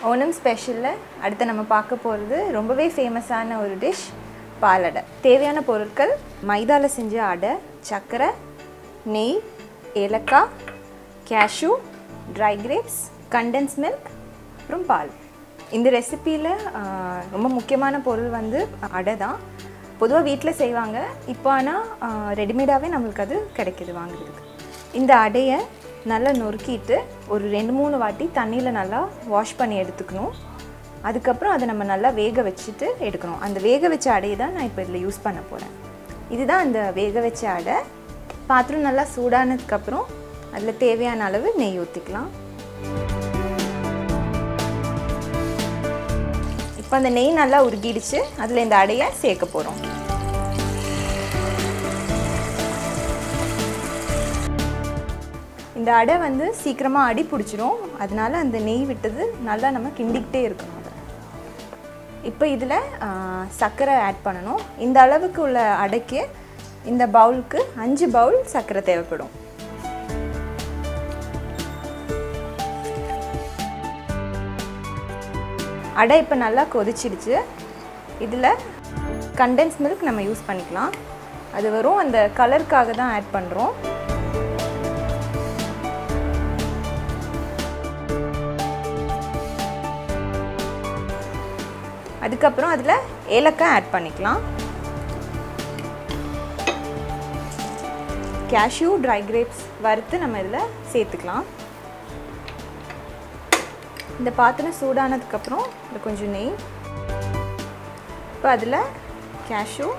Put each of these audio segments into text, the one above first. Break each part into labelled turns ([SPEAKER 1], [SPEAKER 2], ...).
[SPEAKER 1] ஓணம் ஸ்பெஷலில் அடுத்து நம்ம பார்க்க போகிறது ரொம்பவே ஃபேமஸான ஒரு டிஷ் பாலடை தேவையான பொருட்கள் மைதாவில் செஞ்ச அடை சர்க்கரை நெய் ஏலக்காய் cashew dry grapes condensed milk அப்புறம் பால் இந்த ரெசிப்பியில் ரொம்ப முக்கியமான பொருள் வந்து அடை தான் பொதுவாக வீட்டில் செய்வாங்க இப்போ ஆனால் ரெடிமேடாகவே நம்மளுக்கு அது கிடைக்கிது வாங்குறதுக்கு இந்த அடையை நல்லா நொறுக்கிட்டு ஒரு ரெண்டு மூணு வாட்டி தண்ணியில் நல்லா வாஷ் பண்ணி எடுத்துக்கணும் அதுக்கப்புறம் அதை நம்ம நல்லா வேக வச்சுட்டு எடுக்கணும் அந்த வேக வச்ச அடையை தான் நான் இப்போ இதில் யூஸ் பண்ண போகிறேன் இதுதான் அந்த வேக வச்ச அடை பாத்திரம் நல்லா சூடானதுக்கப்புறம் அதில் தேவையான அளவு நெய் ஊற்றிக்கலாம் இப்போ அந்த நெய் நல்லா உருகிடுச்சு அதில் இந்த அடையை சேர்க்க போகிறோம் இந்த அடை வந்து சீக்கிரமாக அடி பிடிச்சிரும் அதனால அந்த நெய் விட்டது நல்லா நம்ம கிண்டிக்கிட்டே இருக்கணும் அதை இப்போ இதில் சர்க்கரை ஆட் பண்ணணும் இந்த அளவுக்கு உள்ள அடைக்கு இந்த பவுலுக்கு அஞ்சு பவுல் சர்க்கரை தேவைப்படும் அடை இப்போ நல்லா கொதிச்சிடுச்சு இதில் கண்டென்ஸ் மில்க் நம்ம யூஸ் பண்ணிக்கலாம் அது வரும் அந்த கலருக்காக தான் ஆட் பண்ணுறோம் அதுக்கப்புறம் அதில் ஏலக்காய் ஆட் பண்ணிக்கலாம் கேஷ்யூ ட்ரை கிரேப்ஸ் வறுத்து நம்ம இதில் சேர்த்துக்கலாம் இந்த பாத்திரம் சூடானதுக்கப்புறம் இதில் கொஞ்சம் நெய் இப்போ அதில் கேஷ்யூ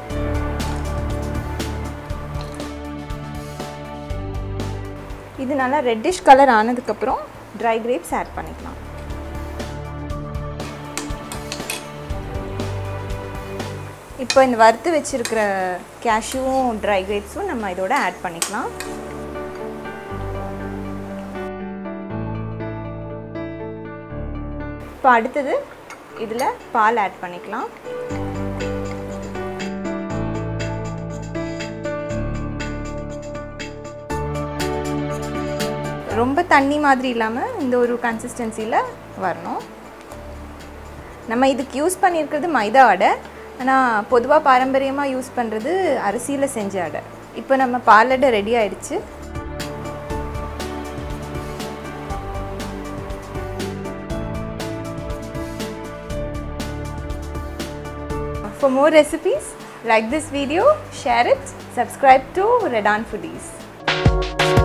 [SPEAKER 1] இது நல்லா ரெட்டிஷ் கலர் ஆனதுக்கப்புறம் ட்ரை கிரேப்ஸ் ஆட் பண்ணிக்கலாம் இப்போ இந்த வறுத்து வச்சுருக்கிற கேஷ்யூவும் ட்ரை கிரேப்ஸும் நம்ம இதோட ஆட் பண்ணிக்கலாம் இப்போ அடுத்தது இதில் பால் ஆட் பண்ணிக்கலாம் ரொம்ப தண்ணி மாதிரி இல்லாமல் இந்த ஒரு கன்சிஸ்டன்சியில் வரணும் நம்ம இதுக்கு யூஸ் பண்ணியிருக்கிறது மைதா அடை ஆனால் பொதுவாக பாரம்பரியமாக யூஸ் பண்ணுறது அரிசியில் செஞ்ச அடை இப்போ நம்ம பாலடை ரெடி ஆயிடுச்சு For more recipes, like this video, share it, subscribe to Redan Foodies.